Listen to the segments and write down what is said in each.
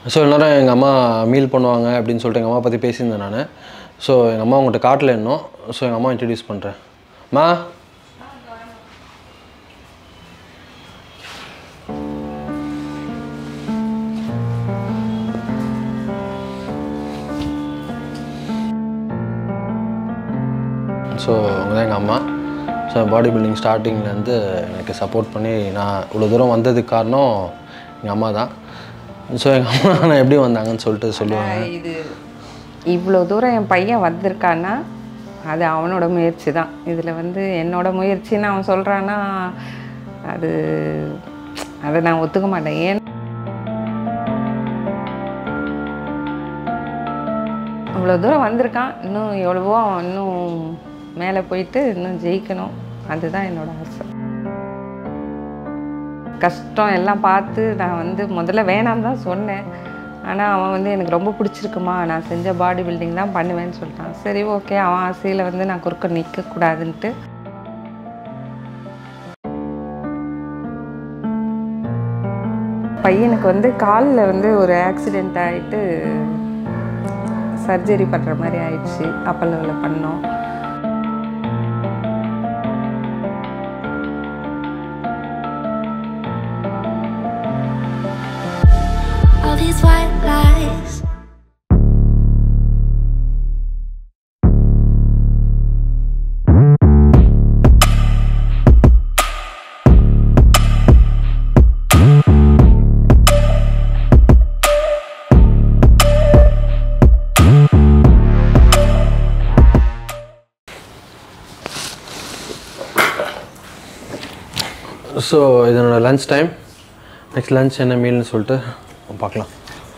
So எல்லாரும் எங்கள் அம்மா மீல் பண்ணுவாங்க அப்படின்னு சொல்லிட்டு எங்கள் அம்மா பற்றி பேசியிருந்தேன் நான் ஸோ எங்கள் அம்மா உங்கள்கிட்ட காட்டல இன்னும் ஸோ எங்கள் அம்மா இன்ட்ரடியூஸ் பண்ணுறேன் மா ஸோ அவங்க தான் எங்கள் அம்மா ஸோ பாடி பில்டிங் ஸ்டார்டிங்லேருந்து எனக்கு சப்போர்ட் பண்ணி நான் இவ்வளோ தூரம் வந்ததுக்கு காரணம் எங்கள் அம்மா தான் ஸோ எங்கள் அம்மா நான் எப்படி வந்தாங்கன்னு சொல்லிட்டு சொல்லுவாங்க இது இவ்வளோ தூரம் என் பையன் வந்திருக்கான்னா அது அவனோட முயற்சி தான் இதில் வந்து என்னோட முயற்சின்னு அவன் சொல்கிறான்னா அது அதை நான் ஒத்துக்க மாட்டேன் ஏன் இவ்வளோ தூரம் வந்திருக்கான் இன்னும் எவ்வளவோ அவன் இன்னும் மேலே போயிட்டு இன்னும் ஜெயிக்கணும் அதுதான் என்னோட ஆசை கஷ்டம் எல்லாம் பார்த்து நான் வந்து முதல்ல வேணாம்னு தான் சொன்னேன் ஆனால் அவன் வந்து எனக்கு ரொம்ப பிடிச்சிருக்குமா நான் செஞ்ச பாடி பில்டிங் தான் பண்ணுவேன்னு சொல்லிட்டான் சரி ஓகே அவன் ஆசையில் வந்து நான் குறுக்க நிற்கக்கூடாதுன்ட்டு பையனுக்கு வந்து காலில் வந்து ஒரு ஆக்சிடெண்ட் ஆகிட்டு சர்ஜரி பண்ணுற மாதிரி ஆயிடுச்சு அப்பல்லோவில் பண்ணோம் all these white lies. So இதனோட லஞ்ச் டைம் நெக்ஸ்ட் லஞ்ச் என்ன மீல்னு சொல்லிட்டு பார்க்கலாம்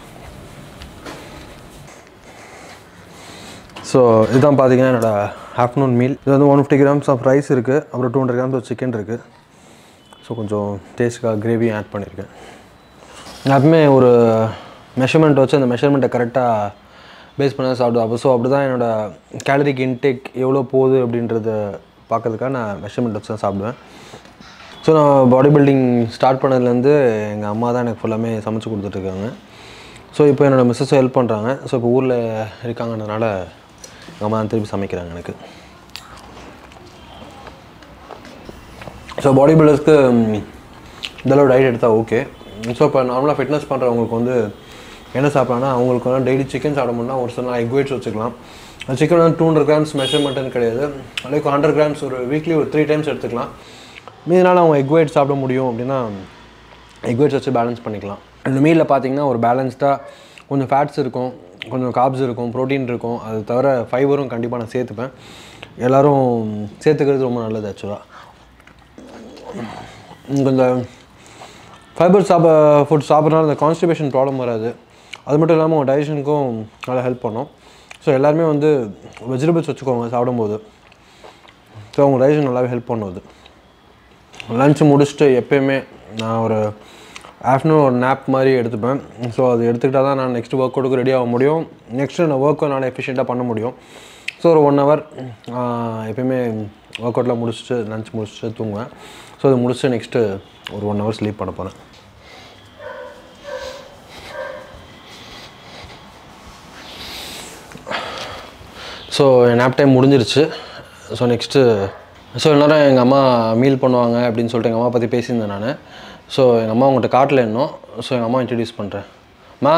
ஸோ இதுதான் பார்த்தீங்கன்னா என்னோடய ஆஃப்டர்நூன் மீல் இது வந்து one fifty grams of rice இருக்குது அப்புறம் two hundred grams of chicken இருக்குது ஸோ கொஞ்சம் டேஸ்ட்டுக்காக கிரேவியும் ஆட் பண்ணியிருக்கேன் நான் எப்பவுமே ஒரு மெஷர்மெண்ட் வச்சு அந்த மெஷர்மெண்ட்டை கரெக்டாக பேஸ் பண்ண சாப்பிடுவேன் அப்போ ஸோ அப்படி தான் என்னோடய கேலரிக் இன்டேக் எவ்வளோ போகுது அப்படின்றத பார்க்கறதுக்காக நான் மெஷர்மெண்ட் வச்சு தான் சாப்பிடுவேன் ஸோ நான் பாடி பில்டிங் ஸ்டார்ட் பண்ணதுலேருந்து எங்கள் அம்மா தான் எனக்கு ஃபுல்லாமே சமைச்சு கொடுத்துட்ருக்காங்க ஸோ இப்போ என்னோடய மிஸ்ஸஸும் ஹெல்ப் பண்ணுறாங்க ஸோ இப்போ ஊரில் இருக்காங்கன்றதுனால எங்கள் அம்மா தான் திருப்பி சமைக்கிறாங்க எனக்கு ஸோ பாடி பில்டர்ஸ்க்கு இதெல்லாம் டயட் எடுத்தால் ஓகே ஸோ இப்போ நார்மலாக ஃபிட்னஸ் பண்ணுறவங்களுக்கு வந்து என்ன சாப்பிட்லான்னா அவங்களுக்கு வந்து டெய்லி சிக்கன் சாப்பிட முடியும்னா ஒரு சில நாள் எக் வெயிட்ஸ் வச்சுக்கலாம் சிக்கன் வந்து டூ ஹண்ட்ரட் கிராம்ஸ் மெஷர்மெண்ட்டுன்னு கிடையாது லைக் ஹண்ட்ரட் கிராம்ஸ் ஒரு வீக்லி ஒரு த்ரீ டைம்ஸ் எடுத்துக்கலாம் மீதி நாள் அவங்க எக் ஒயிட் சாப்பிட முடியும் அப்படின்னா எக் ஒயிட்ஸ் வச்சு பேலன்ஸ் பண்ணிக்கலாம் இந்த மீலில் பார்த்தீங்கன்னா ஒரு பேலன்ஸ்டாக கொஞ்சம் ஃபேட்ஸ் இருக்கும் கொஞ்சம் காப்ஸ் இருக்கும் ப்ரோட்டீன் இருக்கும் அது தவிர ஃபைபரும் கண்டிப்பாக நான் சேர்த்துப்பேன் எல்லோரும் சேர்த்துக்கிறது ரொம்ப நல்லது ஆக்சுவலாக கொஞ்சம் ஃபைபர் சாப்பிட ஃபுட் சாப்பிட்றதுனால இந்த கான்ஸ்டிபேஷன் ப்ராப்ளம் வராது அது மட்டும் இல்லாமல் உங்கள் டைஜஷனுக்கும் நல்லா ஹெல்ப் பண்ணும் ஸோ எல்லாருமே வந்து வெஜிடபிள்ஸ் வச்சுக்கோங்க சாப்பிடும்போது ஸோ உங்கள் டைஜஷன் நல்லாவே ஹெல்ப் பண்ணுவது லஞ்ச் முடிச்சுட்டு எப்பயுமே நான் ஒரு ஆஃப்டர்நூன் ஒரு நேப் மாதிரி எடுத்துப்பேன் ஸோ அது எடுத்துக்கிட்டால் தான் நான் நெக்ஸ்ட் ஒர்க் அவுட்டுக்கு ரெடி ஆக முடியும் நெக்ஸ்ட்டு நான் ஒர்க் என்னால் எஃபிஷியண்ட்டாக பண்ண முடியும் ஸோ ஒரு ஒன் ஹவர் எப்பயுமே ஒர்க் அவுட்லாம் முடிச்சுட்டு லஞ்ச் முடிச்சுட்டு தூங்குவேன் ஸோ அது முடிச்சுட்டு நெக்ஸ்ட்டு ஒரு ஒன் ஹவர் ஸ்லீப் பண்ண போகிறேன் ஸோ என் நேப் டைம் முடிஞ்சிருச்சு ஸோ நெக்ஸ்ட்டு ஸோ எல்லாரும் எங்கள் அம்மா மீல் பண்ணுவாங்க அப்படின்னு சொல்லிட்டு எங்கள் அம்மா பற்றி பேசியிருந்தேன் நான் ஸோ எங்கள் அம்மா உங்கள்கிட்ட காட்டல இன்னும் ஸோ எங்கள் அம்மா இன்ட்ரடியூஸ் பண்ணுறேன் மா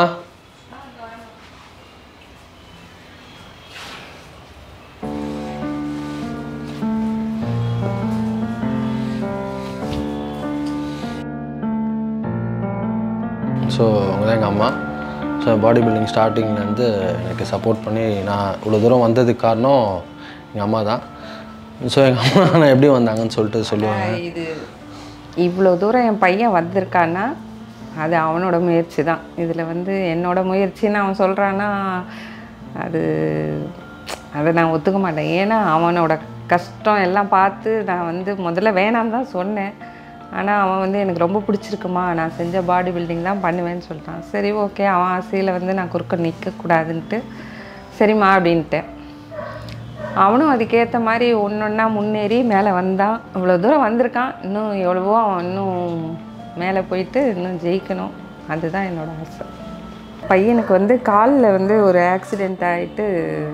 ஸோ அவங்க தான் எங்கள் அம்மா ஸோ பாடி பில்டிங் ஸ்டார்டிங்லேருந்து எனக்கு சப்போர்ட் பண்ணி நான் இவ்வளோ தூரம் வந்ததுக்கு காரணம் எங்கள் அம்மா தான் ஸோ எங்கள் அம்மா நான் எப்படி வந்தாங்கன்னு சொல்லிட்டு சொல்லுவாங்க இது இவ்வளோ தூரம் என் பையன் வந்திருக்கான்னா அது அவனோட முயற்சி தான் இதில் வந்து என்னோட முயற்சின்னு அவன் சொல்கிறான்னா அது அதை நான் ஒத்துக்க மாட்டேன் ஏன்னா அவனோட கஷ்டம் எல்லாம் பார்த்து நான் வந்து முதல்ல வேணாம்னு தான் சொன்னேன் ஆனால் அவன் வந்து எனக்கு ரொம்ப பிடிச்சிருக்குமா நான் செஞ்ச பாடி பில்டிங் தான் பண்ணுவேன்னு சொல்லிட்டான் சரி ஓகே அவன் ஆசையில் வந்து நான் குறுக்க நிற்கக்கூடாதுன்ட்டு சரிம்மா அப்படின்ட்டேன் அவனும் அதுக்கேற்ற மாதிரி ஒன்று ஒன்றா முன்னேறி மேலே வந்தான் இவ்வளோ தூரம் வந்திருக்கான் இன்னும் எவ்வளவோ அவன் இன்னும் மேலே போயிட்டு இன்னும் ஜெயிக்கணும் அதுதான் என்னோட ஆசை பையனுக்கு வந்து காலில் வந்து ஒரு ஆக்சிடெண்ட் ஆகிட்டு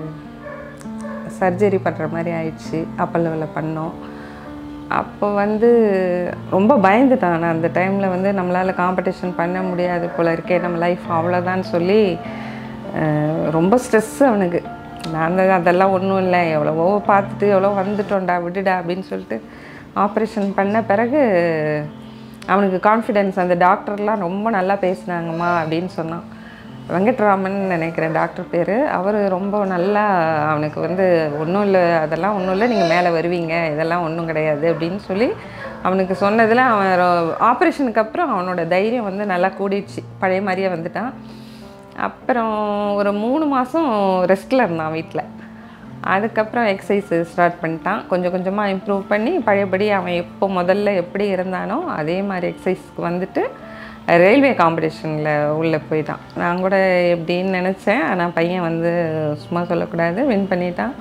சர்ஜரி பண்ணுற மாதிரி ஆயிடுச்சு அப்பல்லவில் பண்ணோம் அப்போ வந்து ரொம்ப பயந்துட்டான் நான் அந்த டைமில் வந்து நம்மளால் காம்படிஷன் பண்ண முடியாது போல இருக்கே நம்ம லைஃப் அவ்வளோதான்னு சொல்லி அஹ், ரொம்ப ஸ்ட்ரெஸ் அவனுக்கு நான் தான் அதெல்லாம் ஒன்றும் இல்லை எவ்வளவோ பார்த்துட்டு எவ்வளோ வந்துட்டோம்டா விடுடா அப்படின்னு சொல்லிட்டு ஆப்ரேஷன் பண்ண பிறகு அவனுக்கு கான்ஃபிடென்ஸ் அந்த டாக்டர்லாம் ரொம்ப நல்லா பேசுனாங்கம்மா அப்படின்னு சொன்னான் வெங்கட்ராமன் நினைக்கிறேன் டாக்டர் பேர் அவர் ரொம்ப நல்லா அவனுக்கு வந்து ஒன்றும் இல்லை அதெல்லாம் ஒன்றும் இல்லை நீங்கள் மேலே வருவீங்க இதெல்லாம் ஒன்றும் கிடையாது அப்படின்னு சொல்லி அவனுக்கு சொன்னதில் அவன் ஆப்ரேஷனுக்கு அப்புறம் அவனோட தைரியம் வந்து நல்லா கூடிடுச்சு பழைய மாதிரியே வந்துட்டான் அப்புறம் ஒரு மூணு மாதம் ரெஸ்ட்டில் இருந்தான் வீட்டில் அதுக்கப்புறம் எக்ஸசைஸ் ஸ்டார்ட் பண்ணிட்டான் கொஞ்சம் கொஞ்சமாக இம்ப்ரூவ் பண்ணி பழையபடி அவன் எப்போ முதல்ல எப்படி இருந்தானோ அதே மாதிரி எக்ஸசைஸ்க்கு வந்துட்டு ரயில்வே காம்படிஷனில் உள்ளே போயிட்டான் நான் கூட எப்படின்னு நினச்சேன் ஆனால் பையன் வந்து சும்மா சொல்லக்கூடாது வின் பண்ணிட்டான்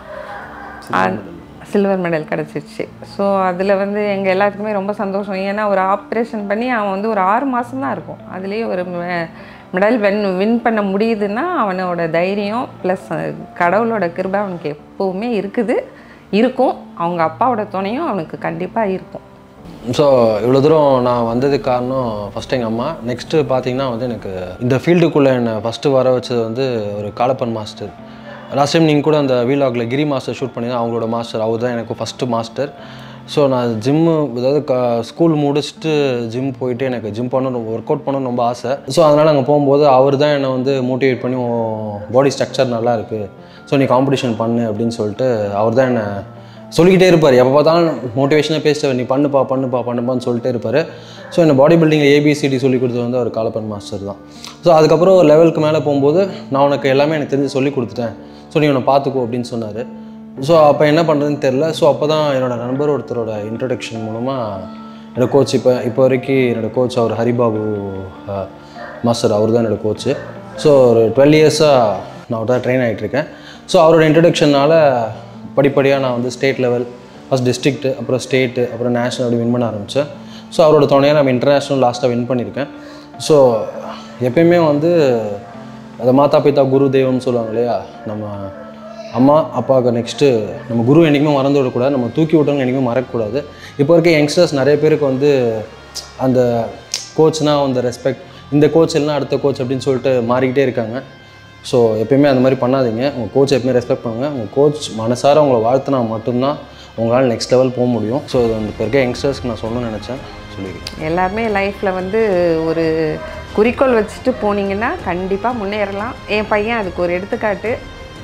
சில்வர் மெடல் கிடச்சிருச்சு ஸோ அதில் வந்து எங்கள் எல்லாத்துக்குமே ரொம்ப சந்தோஷம் ஏன்னா ஒரு ஆப்ரேஷன் பண்ணி அவன் வந்து ஒரு ஆறு மாதம் தான் இருக்கும் அதுலேயே ஒரு மெடல் வின் வின் பண்ண முடியுதுன்னா அவனோட தைரியம் ப்ளஸ் கடவுளோட கிருபை அவனுக்கு எப்போவுமே இருக்குது இருக்கும் அவங்க அப்பாவோட துணையும் அவனுக்கு கண்டிப்பாக இருக்கும் ஸோ இவ்வளோ தூரம் நான் வந்ததுக்கு காரணம் ஃபஸ்ட்டு எங்கள் அம்மா நெக்ஸ்ட்டு பார்த்தீங்கன்னா வந்து எனக்கு இந்த ஃபீல்டுக்குள்ளே என்னை ஃபஸ்ட்டு வர வச்சது வந்து ஒரு காலப்பன் மாஸ்டர் லாஸ்ட் டைம் நீங்கள் கூட அந்த வீலாகில் கிரி மாஸ்டர் ஷூட் பண்ணி அவங்களோட மாஸ்டர் அவர் தான் எனக்கு ஃபஸ்ட்டு மாஸ்டர் ஸோ நான் ஜிம்மு அதாவது க ஸ்கூல் முடிச்சுட்டு ஜிம் போயிட்டு எனக்கு ஜிம் பண்ணணும் ஒர்க் அவுட் பண்ணணும்னு ரொம்ப ஆசை ஸோ அதனால் அங்கே போகும்போது அவர் தான் என்னை வந்து மோட்டிவேட் பண்ணி பாடி ஸ்ட்ரக்சர் நல்லா இருக்குது ஸோ நீ காம்படிஷன் பண்ணு அப்படின்னு சொல்லிட்டு அவர் தான் என்னை சொல்லிக்கிட்டே இருப்பார் எப்போ பார்த்தாலும் மோட்டிவேஷனாக பேசுவார் நீ பண்ணுப்பா பண்ணுப்பா பண்ணுப்பான்னு சொல்லிட்டே இருப்பார் ஸோ என்ன பாடி பில்டிங்கில் ஏபிசிடி சொல்லி கொடுத்தது வந்து அவர் காலப்பன் மாஸ்டர் தான் ஸோ அதுக்கப்புறம் ஒரு லெவலுக்கு மேலே போகும்போது நான் உனக்கு எல்லாமே எனக்கு தெரிஞ்சு சொல்லி கொடுத்துட்டேன் ஸோ நீ உன்னை பார்த்துக்கோ அப்படின்னு சொன்னார் ஸோ அப்போ என்ன பண்ணுறதுன்னு தெரில ஸோ அப்போ தான் என்னோட நண்பர் ஒருத்தரோட இன்ட்ரடக்ஷன் மூலமாக என்னோட கோச் இப்போ இப்போ வரைக்கும் என்னோட கோச் அவர் ஹரிபாபு அஹ், மாஸ்டர் அவர் தான் என்னோட கோச்சு ஸோ ஒரு டுவெல் இயர்ஸாக நான் அவர் தான் ட்ரெயின் ஆகிட்டுருக்கேன் ஸோ அவரோட இன்ட்ரடக்ஷனால் படிப்படியாக நான் வந்து ஸ்டேட் லெவல் ஃபஸ்ட் டிஸ்ட்ரிக்ட்டு அப்புறம் ஸ்டேட்டு அப்புறம் நேஷனல் அப்படி வின் பண்ண ஆரம்பித்தேன் ஸோ அவரோட துணையாக நம்ம இன்டர்நேஷ்னல் லாஸ்ட்டாக வின் பண்ணியிருக்கேன் ஸோ எப்பயுமே வந்து அதை மாதா பிதா குரு தெய்வம்னு சொல்லுவாங்க இல்லையா நம்ம அம்மா அப்பாவுக்கு நெக்ஸ்ட்டு நம்ம குரு என்றைக்குமே மறந்து விடக்கூடாது நம்ம தூக்கி விட்டவங்க என்றைக்குமே மறக்கக்கூடாது இப்போ இருக்க யங்ஸ்டர்ஸ் நிறைய பேருக்கு வந்து அந்த கோச்னா அந்த ரெஸ்பெக்ட் இந்த கோச் இல்லைனா அடுத்த கோச் அப்படின்னு சொல்லிட்டு மாறிக்கிட்டே இருக்காங்க ஸோ எப்பயுமே அந்த மாதிரி பண்ணாதீங்க உங்கள் கோச் எப்பயுமே ரெஸ்பெக்ட் பண்ணுங்க உங்கள் கோச் மனசார உங்களை வாழ்த்தினா மட்டும்தான் உங்களால் நெக்ஸ்ட் லெவல் போக முடியும் ஸோ இது வந்து இப்போ இருக்க யங்ஸ்டர்ஸ்க்கு நான் சொல்லணும்னு நினச்சேன் சொல்லியிருக்கேன் எல்லாருமே லைஃப்பில் வந்து ஒரு குறிக்கோள் வச்சுட்டு போனீங்கன்னா கண்டிப்பாக முன்னேறலாம் என் பையன் அதுக்கு ஒரு எடுத்துக்காட்டு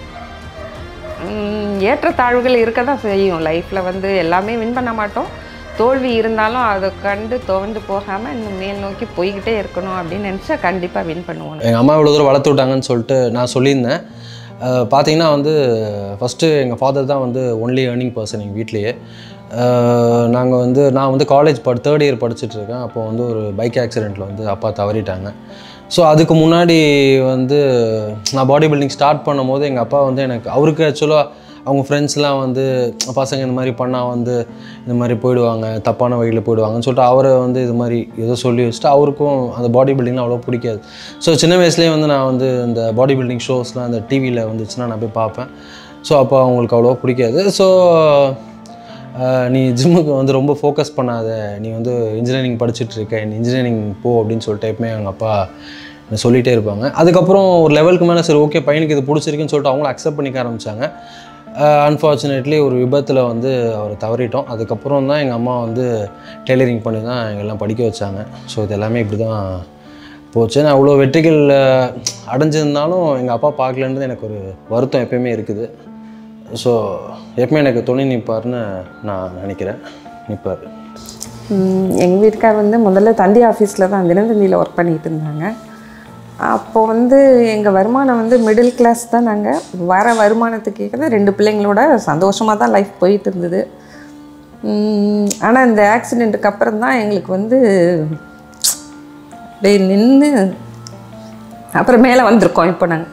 உம், ஏற்றத்தாழ்வுகள் இருக்க தான் செய்யும் லைஃப்பில் வந்து எல்லாமே வின் பண்ண மாட்டோம் தோல்வி இருந்தாலும் அதை கண்டு துவண்டு போகாமல் இன்னும் மேல் நோக்கி போய்கிட்டே இருக்கணும் அப்படின்னு நினச்சா கண்டிப்பாக வின் பண்ணுவோம் எங்கள் அம்மா இவ்வளோ தூரம் வளர்த்து விட்டாங்கன்னு சொல்லிட்டு நான் சொல்லியிருந்தேன் அஹ் பார்த்தீங்கன்னா வந்து ஃபஸ்ட்டு எங்கள் ஃபாதர் தான் வந்து ஒன்லி ஏர்னிங் பர்சன் எங்கள் வீட்லேயே நாங்கள் வந்து நான் வந்து காலேஜ் படி தேர்ட் இயர் படிச்சுட்டு இருக்கேன் அப்போ வந்து ஒரு பைக் ஆக்சிடெண்ட்டில் வந்து அப்பா தவறிட்டாங்க ஸோ அதுக்கு முன்னாடி வந்து நான் பாடி பில்டிங் ஸ்டார்ட் பண்ணும்போது எங்கள் அப்பா வந்து எனக்கு அவருக்கு ஆக்சுவலாக அவங்க ஃப்ரெண்ட்ஸ்லாம் வந்து பசங்க இந்த மாதிரி பண்ணால் வந்து இந்த மாதிரி போயிடுவாங்க தப்பான வழியில் போயிடுவாங்கன்னு சொல்லிட்டு அவரை வந்து இது மாதிரி ஏதோ சொல்லி வச்சுட்டு அவருக்கும் அந்த பாடி பில்டிங்லாம் அவ்வளோ பிடிக்காது ஸோ சின்ன வயசுலேயே வந்து நான் வந்து இந்த பாடி பில்டிங் ஷோஸ்லாம் அந்த டிவியில் வந்துச்சுன்னா நான் போய் பார்ப்பேன் ஸோ அப்போ அவங்களுக்கு அவ்வளோ பிடிக்காது ஸோ நீ ஜிம்முக்கு வந்து ரொம்ப ஃபோக்கஸ் பண்ணாத நீ வந்து இன்ஜினியரிங் படிச்சுட்டு இருக்க நீ இன்ஜினியரிங் போ அப்படின்னு சொல்லிட்டு எப்பவுமே எங்கள் அப்பா என்ன சொல்லிகிட்டே இருப்பாங்க அதுக்கப்புறம் ஒரு லெவலுக்கு மேலே சரி ஓகே பையனுக்கு இது பிடிச்சிருக்குன்னு சொல்லிட்டு அவங்களும் அக்செப்ட் பண்ணிக்க ஆரம்பித்தாங்க அன்ஃபார்ச்சுனேட்லி ஒரு விபத்தில் வந்து அவர் தவறிட்டோம் அதுக்கப்புறம் தான் எங்கள் அம்மா வந்து டெய்லரிங் பண்ணி தான் எங்கெல்லாம் படிக்க வச்சாங்க ஸோ இது எல்லாமே இப்படி தான் போச்சு நான் அவ்வளோ வெற்றிகள் அஹ், அடைஞ்சிருந்தாலும் எங்கள் அப்பா பார்க்கலன்றது எனக்கு ஒரு வருத்தம் எப்பயுமே இருக்குது ஸோ எப்பவுமே எனக்கு துணை நிற்பார்னு நான் நினைக்கிறேன் நிற்பார் எங்கள் வீட்டுக்கார் வந்து முதல்ல தந்தி ஆஃபீஸில் தான் தினத்தந்தியில் ஒர்க் பண்ணிட்டு இருந்தாங்க அப்போ வந்து எங்கள் வருமானம் வந்து மிடில் கிளாஸ் தான் நாங்கள் வர வருமானத்துக்கு ஏற்க ரெண்டு பிள்ளைங்களோட சந்தோஷமாக தான் லைஃப் போயிட்டு இருந்தது ஆனால் இந்த ஆக்சிடெண்ட்டுக்கு அப்புறம் தான் எங்களுக்கு வந்து அப்படியே நின்று அப்புறம் மேலே வந்திருக்கோம் இப்போ நாங்கள்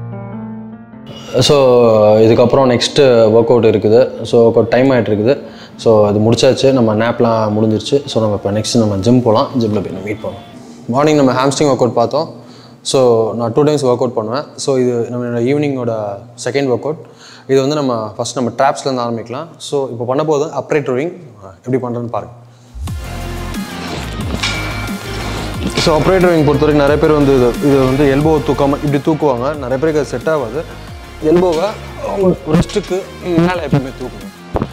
ஸோ இதுக்கப்புறம் நெக்ஸ்ட்டு ஒர்க் அவுட் இருக்குது ஸோ ஒர்க் அவுட் டைம் ஆகிட்டு இருக்குது ஸோ அது முடிச்சாச்சு நம்ம நேப்லாம் முடிஞ்சிருச்சு ஸோ நம்ம இப்போ நெக்ஸ்ட் நம்ம ஜிம் போகலாம் ஜிம்மில் போய் நம்ம மீட் பண்ணலாம் மார்னிங் நம்ம ஹாம்ஸ்டிங் ஒர்க் அவுட் பார்த்தோம் ஸோ நான் டூ டைம்ஸ் ஒர்க் அவுட் பண்ணுவேன் ஸோ இது நம்மளோட ஈவினிங்கோட செகண்ட் ஒர்க் அவுட் இது வந்து நம்ம ஃபஸ்ட் நம்ம ட்ராப்ஸ்லேருந்து ஆரம்பிக்கலாம் ஸோ இப்போ பண்ண போது அப்ரைட் ரோவிங் எப்படி பண்ணுறதுன்னு பாருங்கள் ஸோ அப்ரைட் ரோவிங் பொறுத்த வரைக்கும் நிறைய பேர் வந்து இது இது வந்து எல்போ தூக்காமல் இப்படி தூக்குவாங்க நிறைய பேருக்கு அது செட் ஆகாது எல்போவை அவங்க ரிஸ்ட்டுக்கு மேலே எப்பவுமே தூக்கணும்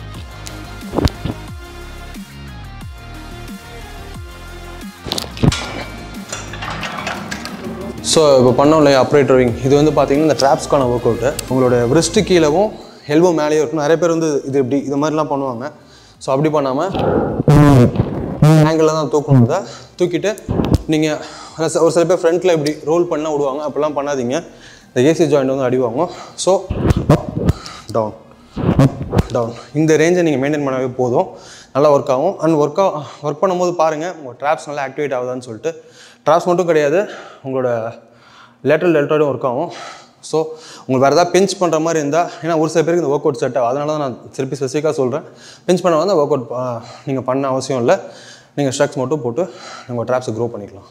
ஸோ இப்போ பண்ணோம் இல்லையா அப்ரைட் ரோவிங் இது வந்து பார்த்தீங்கன்னா இந்த ட்ராப்ஸ்க்கான ஒர்க் அவுட்டு உங்களோட wrist கீழவும் எல்போ மேலேயும் இருக்கும் நிறைய பேர் வந்து இது இப்படி இது மாதிரிலாம் பண்ணுவாங்க ஸோ அப்படி பண்ணாமல் ஆங்கிளில் தான் தூக்கணும் இதை தூக்கிட்டு நீங்கள் ஒரு சில பேர் ஃப்ரண்ட்டில் இப்படி ரோல் பண்ணால் விடுவாங்க அப்படிலாம் பண்ணாதீங்க இந்த ஏசி ஜாயிண்ட் வந்து அடி வாங்கும் ஸோ டவுன் டவுன் இந்த ரேஞ்சை நீங்கள் மெயின்டைன் பண்ணவே போதும் நல்லா ஒர்க் ஆகும் அண்ட் ஒர்க் ஒர்க் பண்ணும்போது பாருங்கள் உங்கள் ட்ராப்ஸ் நல்லா ஆக்டிவேட் ஆகுதான்னு சொல்லிட்டு ட்ராப்ஸ் மட்டும் கிடையாது உங்களோட லேட்டரல் டெல்டாடும் ஒர்க் ஆகும் ஸோ உங்களுக்கு வேறு ஏதாவது பிஞ்ச் பண்ணுற மாதிரி இருந்தால் ஏன்னா ஒரு சில பேருக்கு இந்த ஒர்க் அவுட் செட் ஆகும் அதனால தான் நான் திருப்பி ஸ்பெசிஃபிக்காக சொல்கிறேன் பிஞ்ச் பண்ண வந்து ஒர்க் அவுட் நீங்கள் பண்ண அவசியம் இல்லை நீங்கள் ஸ்ட்ரக்ஸ் மட்டும் போட்டு உங்கள் ட்ராப்ஸை க்ரோ பண்ணிக்கலாம்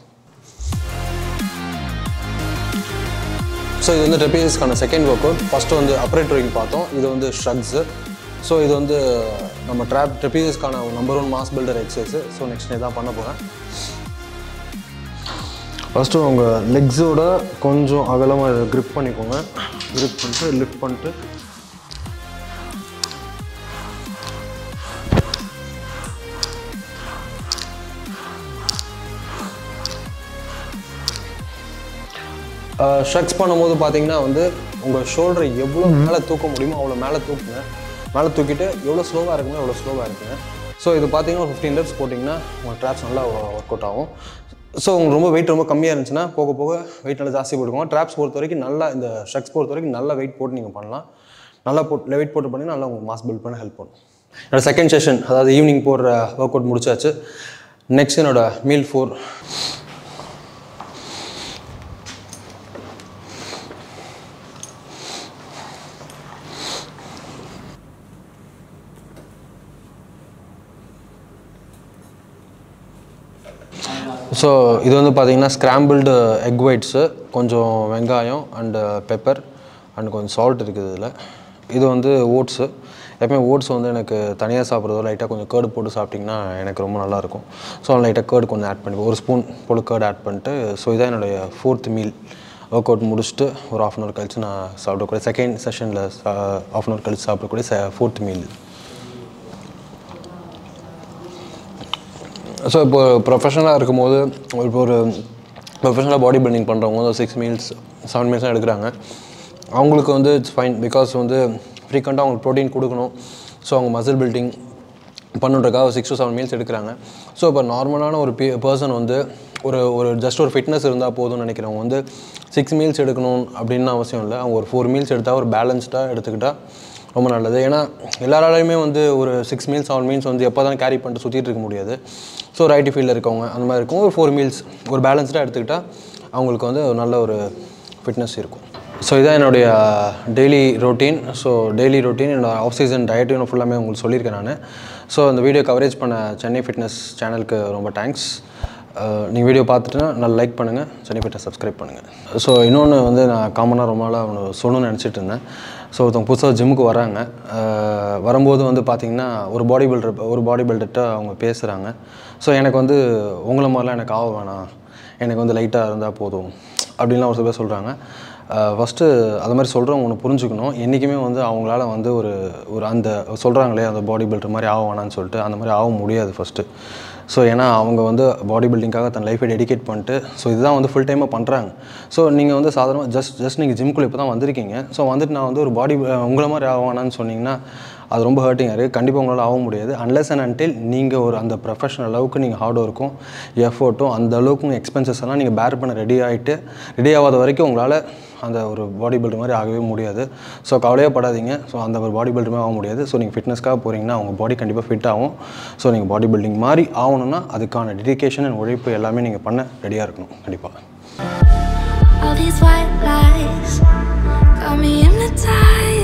ஸோ இது வந்து ட்ரெபீசஸ்க்கான செகண்ட் ஒர்க் அவுட் ஃபஸ்ட்டு வந்து அப்ரைட் ரோயிங் பார்த்தோம் இது வந்து ஷ்ரக்ஸு ஸோ இது வந்து நம்ம ட்ராப் ட்ரெபீசஸ்க்கான number one mass builder exercise so next day தான் பண்ண போகிறேன் ஃபஸ்ட்டு உங்கள் லெக்ஸோட கொஞ்சம் அகலமாக grip பண்ணிக்கோங்க grip பண்ணிட்டு லிஃப்ட் பண்ணிட்டு ஷக்ஸ் பண்ணும்போது பார்த்தீங்கன்னா வந்து உங்கள் ஷோல்டரை எவ்வளோ மேலே தூக்க முடியுமோ அவ்வளோ மேலே தூக்குங்க மேலே தூக்கிட்டு எவ்வளோ ஸ்லோவாக இருக்குமோ அவ்வளோ ஸ்லோவாக இருக்குங்க ஸோ இது பார்த்தீங்கன்னா ஒரு ஃபிஃப்டீன் டெப்ஸ் போட்டிங்கன்னா உங்கள் ட்ராப்ஸ் நல்லா ஒர்க் அவுட் ஆகும் ஸோ உங்களுக்கு ரொம்ப வெயிட் ரொம்ப கம்மியாக இருந்துச்சுன்னா போக போக வெயிட் நல்லா ஜாஸ்தி போட்டுக்கோங்க ட்ராப்ஸ் பொறுத்த வரைக்கும் நல்லா இந்த ஷக்ஸ் பொறுத்த வரைக்கும் நல்லா வெயிட் போட்டு நீங்கள் பண்ணலாம் நல்லா போட்டு வெயிட் போட்டு பண்ணி நல்லா உங்களுக்கு மாஸ் பில்ட் பண்ண ஹெல்ப் பண்ணும் என்னோட செகண்ட் செஷன் அதாவது ஈவினிங் போடுற ஒர்க் அவுட் முடிச்சாச்சு நெக்ஸ்ட் என்னோட மீல் ஃபோர் ஸோ இது வந்து பார்த்தீங்கன்னா ஸ்க்ராம்பிள்டு எக் ஒயிட்ஸு கொஞ்சம் வெங்காயம் அண்டு பெப்பர் அண்ட் கொஞ்சம் சால்ட் இருக்குது இதில் இது வந்து ஓட்ஸு எப்பவுமே ஓட்ஸ் வந்து எனக்கு தனியாக சாப்பிட்றதோ லைட்டாக கொஞ்சம் கேர்டு போட்டு சாப்பிட்டிங்கன்னா எனக்கு ரொம்ப நல்லாயிருக்கும் ஸோ லைட்டாக கேர்டு கொஞ்சம் ஆட் பண்ணி ஒரு ஸ்பூன் போல கேர்டு ஆட் பண்ணிட்டு ஸோ இதான் என்னுடைய ஃபோர்த் மீல் ஒர்க் அவுட் முடிச்சுட்டு ஒரு ஆஃப் அன் ஹவர் கழிச்சு நான் சாப்பிடக்கூடிய செகண்ட் செஷனில் ஆஃப் அன் ஹவர் கழிச்சு சாப்பிடக்கூடிய ஃபோர்த் மீல் ஸோ இப்போ ப்ரொஃபஷனலாக இருக்கும்போது இப்போ ஒரு ப்ரொஃபஷனலாக பாடி பில்டிங் பண்ணுறவங்க வந்து சிக்ஸ் மீல்ஸ் செவன் மீல்ஸ்லாம் எடுக்கிறாங்க அவங்களுக்கு வந்து இட்ஸ் ஃபைன் பிகாஸ் வந்து ஃப்ரீக்வெண்ட்டாக அவங்களுக்கு ப்ரோட்டீன் கொடுக்கணும் ஸோ அவங்க மசில் பில்டிங் பண்ணுறதுக்காக சிக்ஸ் டு செவன் மீல்ஸ் எடுக்கிறாங்க ஸோ இப்போ நார்மலான ஒரு பே பர்சன் வந்து ஒரு ஒரு ஜஸ்ட் ஒரு ஃபிட்னஸ் இருந்தால் போதும்னு நினைக்கிறவங்க வந்து சிக்ஸ் மீல்ஸ் எடுக்கணும் அப்படின்னு அவசியம் இல்லை அவங்க ஒரு ஃபோர் மீல்ஸ் எடுத்தால் ஒரு பேலன்ஸ்டாக எடுத்துக்கிட்டால் ரொம்ப நல்லது ஏன்னா எல்லாராலையுமே வந்து ஒரு சிக்ஸ் மீல்ஸ் செவன் மீல்ஸ் வந்து எப்போ தான் கேரி பண்ணிட்டு சுற்றிட்டு இருக்க முடியாது ஸோ ஒரு ஐடி ஃபீல்டில் இருக்கவங்க அந்த மாதிரி இருக்கும் ஒரு ஃபோர் மீல்ஸ் ஒரு பேலன்ஸ்டாக எடுத்துக்கிட்டால் அவங்களுக்கு வந்து ஒரு நல்ல ஒரு ஃபிட்னஸ் இருக்கும் ஸோ இதான் என்னுடைய daily routine so daily routine என்னோட ஆஃப் சீசன் டயட்டையும் ஃபுல்லாமே உங்களுக்கு சொல்லியிருக்கேன் நான் ஸோ அந்த வீடியோ கவரேஜ் பண்ண சென்னை ஃபிட்னஸ் சேனலுக்கு ரொம்ப தேங்க்ஸ் நீங்கள் வீடியோ பார்த்துட்டுனா நல்லா லைக் பண்ணுங்கள் சென்னை ஃபிட்னஸ் சப்ஸ்கிரைப் பண்ணுங்கள் ஸோ இன்னொன்று வந்து நான் காமனாக ரொம்ப நாளாக ஒன்று சொல்லணும்னு நினச்சிட்டு இருந்தேன் ஸோ ஒருத்தவங்க புதுசாக ஜிம்முக்கு வராங்க அஹ் வரும்போது வந்து பார்த்திங்கன்னா ஒரு பாடி பில்டர் ஒரு பாடி பில்டர்கிட்ட அவங்க பேசுகிறாங்க ஸோ எனக்கு வந்து உங்களை மாதிரிலாம் எனக்கு ஆக வேணாம் எனக்கு வந்து லைட்டாக இருந்தால் போதும் அப்படின்லாம் ஒரு சில பேர் சொல்கிறாங்க ஃபஸ்ட்டு அது மாதிரி சொல்கிறவங்க ஒன்று புரிஞ்சுக்கணும் என்றைக்குமே வந்து அவங்களால வந்து ஒரு ஒரு அந்த சொல்கிறாங்களே அந்த பாடி பில்டர் மாதிரி ஆக வேணாம்னு சொல்லிட்டு அந்த மாதிரி ஆக முடியாது ஃபஸ்ட்டு ஸோ ஏன்னா அவங்க வந்து பாடி பில்டிங்காக தன் லைஃபை டெடிகேட் பண்ணிட்டு ஸோ இதுதான் வந்து ஃபுல் டைமாக பண்ணுறாங்க ஸோ நீங்கள் வந்து சாதாரணமாக ஜஸ்ட் ஜஸ்ட் நீங்கள் ஜிம்குள்ளே இப்போ தான் வந்திருக்கீங்க ஸோ வந்துட்டு நான் வந்து ஒரு பாடி உங்களை மாதிரி ஆகவானான்னு சொன்னீங்கன்னா அது ரொம்ப ஹர்ட்டிங்காக இருக்குது கண்டிப்பாக உங்களால் ஆக முடியாது அன்லெஸ் அண்ட் அன்டில் நீங்கள் ஒரு அந்த ப்ரொஃபஷனல் அளவுக்கு நீங்கள் ஹார்ட் ஒர்க்கும் எஃபோர்ட்டும் அந்த அளவுக்கு எக்ஸ்பென்சஸ் எல்லாம் நீங்கள் பேர் பண்ண ரெடி ஆகிட்டு ரெடி ஆகாத வரைக்கும் உங்களால் அந்த ஒரு பாடி பில்டர் மாதிரி ஆகவே முடியாது ஸோ கவலையே படாதீங்க ஸோ அந்த ஒரு பாடி பில்டருமே ஆக முடியாது ஸோ நீங்கள் ஃபிட்னஸ்க்காக போகிறீங்கன்னா உங்கள் பாடி கண்டிப்பாக ஃபிட் ஆகும் ஸோ நீங்கள் பாடி பில்டிங் மாதிரி ஆகணும்னா அதுக்கான டெடிகேஷன் அண்ட் உழைப்பு எல்லாமே நீங்கள் பண்ண ரெடியாக இருக்கணும் கண்டிப்பாக All these white lies got me hypnotized.